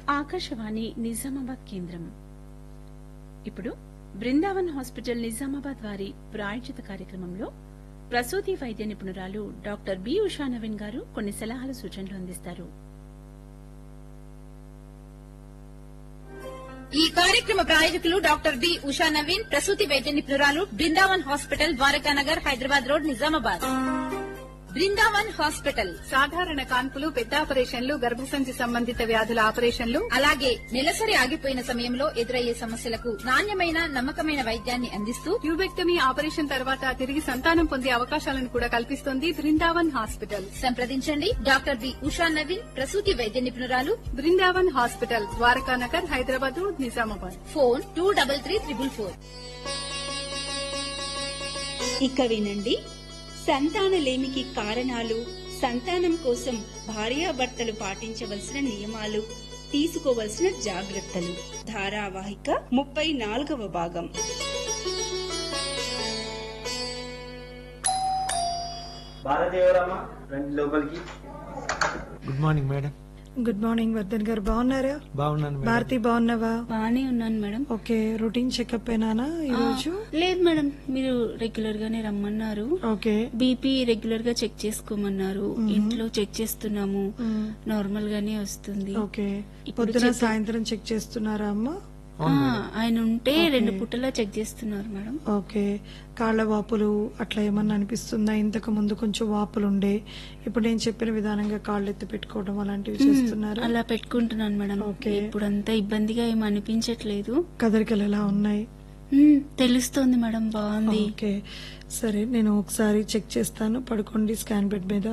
ఆకాశవాణి నిజామాబాద్ కేంద్రం ఇప్పుడు బృందావన్ హాస్పిటల్ నిజామాబాద్ వారి ప్రాయోజిత కార్యక్రమంలో ప్రసూతి వైద్య నిపుణురాలు డాక్టర్ బి ఉషా నవీన్ గారు కొన్ని సలహాలు సూచనలు అందిస్తారు ఈ కార్యక్రమ ప్రాయోజకులు డాక్టర్ బి ఉషా నవీన్ ప్రసూతి వైద్య నిపుణురాలు Brindavan hospital Dwarakanagar Hyderabad road Nizamabad Brindavan hospital సాధారణ కాన్పులు పెద్ద ఆపరేషన్లు గర్భసంచి సంబంధిత వ్యాధుల ఆపరేషన్లు అలాగే నెలసరి ఆగిపోయిన సమయంలో ఎదురయ్యే సమస్యలకు నాణ్యమైన నమ్మకమైన వైద్యాన్ని అందిస్తూ ట్యూబెక్టమీ ఆపరేషన్ తర్వాత తిరిగి సంతానం పొందే అవకాశాలను కూడా కల్పిస్తోంది బృందావన్ హాస్పిటల్ సంప్రదించండి డాక్టర్ బి ఉషా నవీన్ ప్రసూతి వైద్య నిపుణురాలు Brindavan hospital Dwarakanagar Hyderabad road Nizamabad phone two double three triple four ఇక వినండి సంతానలేమికి కారణాలు సంతానం కోసం భార్యాభర్తలు పాటించవలసిన నియమాలు తీసుకోవలసిన జాగ్రత్తలు ధారావాహిక ముప్పై నాలుగవ భాగం భారతదేవరమ్మ రండి లోపలికి good morning madam good morning Vardhan garu బాగున్నారా బాగున్నాను మేడం భారతి బాగున్నావా బానే ఉన్నాను మేడం ఓకే రొటీన్ చెకప్ ఏనానా ఈ రోజు లేదు మేడం మీరు రెగ్యులర్ గానే రమ్మన్నారు ఓకే బీపీ రెగ్యులర్ గా చెక్ చేసుకోమన్నారు ఇంట్లో చెక్ చేస్తున్నాము నార్మల్ గానే వస్తుంది ఓకే ఇప్పుడు పొద్దున చెప్పు. సాయంత్రం చెక్ చేస్తున్నారా అమ్మ ఆ, ఆయన ఉంటే రెండు పుట్టలా చెక్ చేస్తున్నారు మేడం ఓకే కాళ్ళ వాపులు అట్లా ఏమన్నా అనిపిస్తుందా ఇంతకు ముందు కొంచెం వాపులు ఉండే ఇప్పుడు నేను చెప్పిన విధానంగా కాళ్ళు ఎత్తి పెట్టుకోవడం అలాంటివి చేస్తున్నారా అలా పెట్టుకుంటున్నాను మేడం ఓకే. ఇప్పుడు అంతా ఇబ్బందిగా ఏం అనిపించట్లేదు కదలికలు ఎలా ఉన్నాయి ఉమ్, తెలుస్తోంది మేడం బాగుంది ఓకే సరే నేను ఒకసారి చెక్ చేస్తాను పడుకోండి స్కాన్ బెడ్ మీద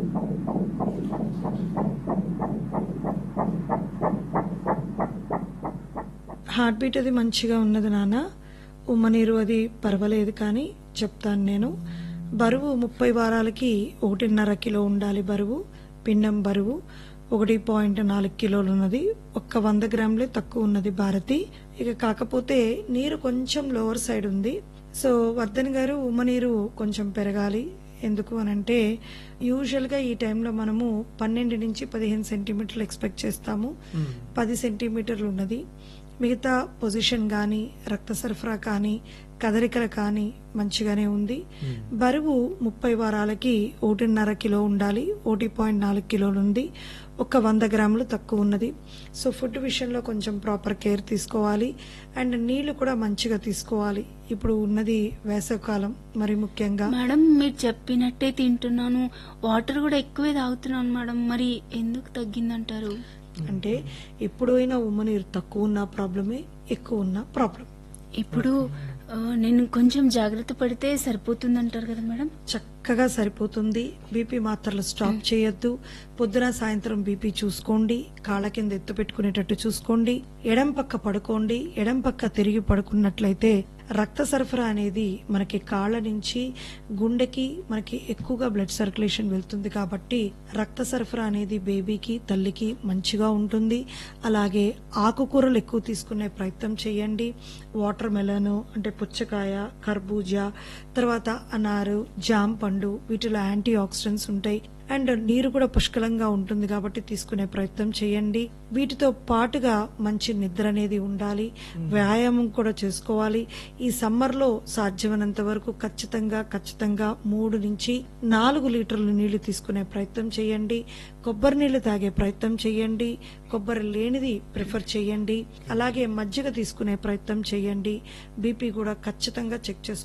హార్ట్ బీట్ అది మంచిగా ఉన్నది నాన్న ఉమ్మనీరు అది పర్వాలేదు కానీ చెప్తాను నేను బరువు ముప్పై వారాలకి ఒకటిన్నర కిలో ఉండాలి బరువు పిండం బరువు ఒకటి పాయింట్ నాలుగు కిలోలు ఉన్నది ఒక్క వంద గ్రాములే తక్కువ ఉన్నది భారతి ఇక కాకపోతే నీరు కొంచెం లోవర్ సైడ్ ఉంది సో వర్ధన్ గారు ఉమ్మ నీరు కొంచెం పెరగాలి ఎందుకు అనంటే యూజువల్ గా ఈ టైంలో మనము పన్నెండు నుంచి పదిహేను సెంటీమీటర్లు ఎక్స్పెక్ట్ చేస్తాము పది సెంటీమీటర్లు ఉన్నది మిగతా పొజిషన్ కానీ రక్త సరఫరా కానీ కదలికలు కానీ మంచిగానే ఉంది బరువు ముప్పై వారాలకి ఒకటిన్నర కిలో ఉండాలి ఒకటి పాయింట్ నాలుగు కిలోలు ఉంది ఒక వంద గ్రాములు తక్కువ ఉన్నది సో ఫుడ్ విషయంలో కొంచెం ప్రాపర్ కేర్ తీసుకోవాలి అండ్ నీళ్లు కూడా మంచిగా తీసుకోవాలి ఇప్పుడు ఉన్నది వేసవకాలం మరి ముఖ్యంగా మేడం మీరు చెప్పినట్టే తింటున్నాను వాటర్ కూడా ఎక్కువే తాగుతున్నాను మేడం మరి ఎందుకు తగ్గిందంటారు అంటే ఎప్పుడైనా ఉమ్మ నీరు తక్కువ ఉన్న ప్రాబ్లమే ఎక్కువ ఉన్న ప్రాబ్లం ఇప్పుడు ఆ, నేను కొంచెం జాగ్రత్త పడితే సరిపోతుందంటారు కదా మేడం చక్కగా సరిపోతుంది బీపీ మాత్రలు స్టాప్ చేయొద్దు పొద్దున సాయంత్రం బీపీ చూసుకోండి కాళ్ళ కింద ఎత్తు పెట్టుకునేటట్టు చూసుకోండి ఎడం పక్క పడుకోండి ఎడం పక్క తిరిగి పడుకున్నట్లయితే రక్త సరఫరా అనేది మనకి కాళ్ళ నుంచి గుండెకి మనకి ఎక్కువగా బ్లడ్ సర్క్యులేషన్ వెళ్తుంది కాబట్టి రక్త సరఫరా అనేది బేబీకి తల్లికి మంచిగా ఉంటుంది అలాగే ఆకుకూరలు ఎక్కువ తీసుకునే ప్రయత్నం చేయండి వాటర్ మెలను అంటే పుచ్చకాయ కర్బూజా తర్వాత అనారు జామ్ పండు వీటిలో యాంటీ ఆక్సిడెంట్స్ ఉంటాయి అండ్ నీరు కూడా పుష్కలంగా ఉంటుంది కాబట్టి తీసుకునే ప్రయత్నం చేయండి వీటితో పాటుగా మంచి నిద్ర అనేది ఉండాలి వ్యాయామం కూడా చేసుకోవాలి ఈ సమ్మర్ లో సాధ్యమైనంత వరకు ఖచ్చితంగా ఖచ్చితంగా మూడు నుంచి నాలుగు లీటర్లు నీళ్లు తీసుకునే ప్రయత్నం చేయండి కొబ్బరి నీళ్లు తాగే ప్రయత్నం చేయండి కొబ్బరి లేనిది ప్రిఫర్ చేయండి అలాగే మజ్జిగ తీసుకునే ప్రయత్నం చేయండి బీపీ కూడా ఖచ్చితంగా చెక్ చేసుకోండి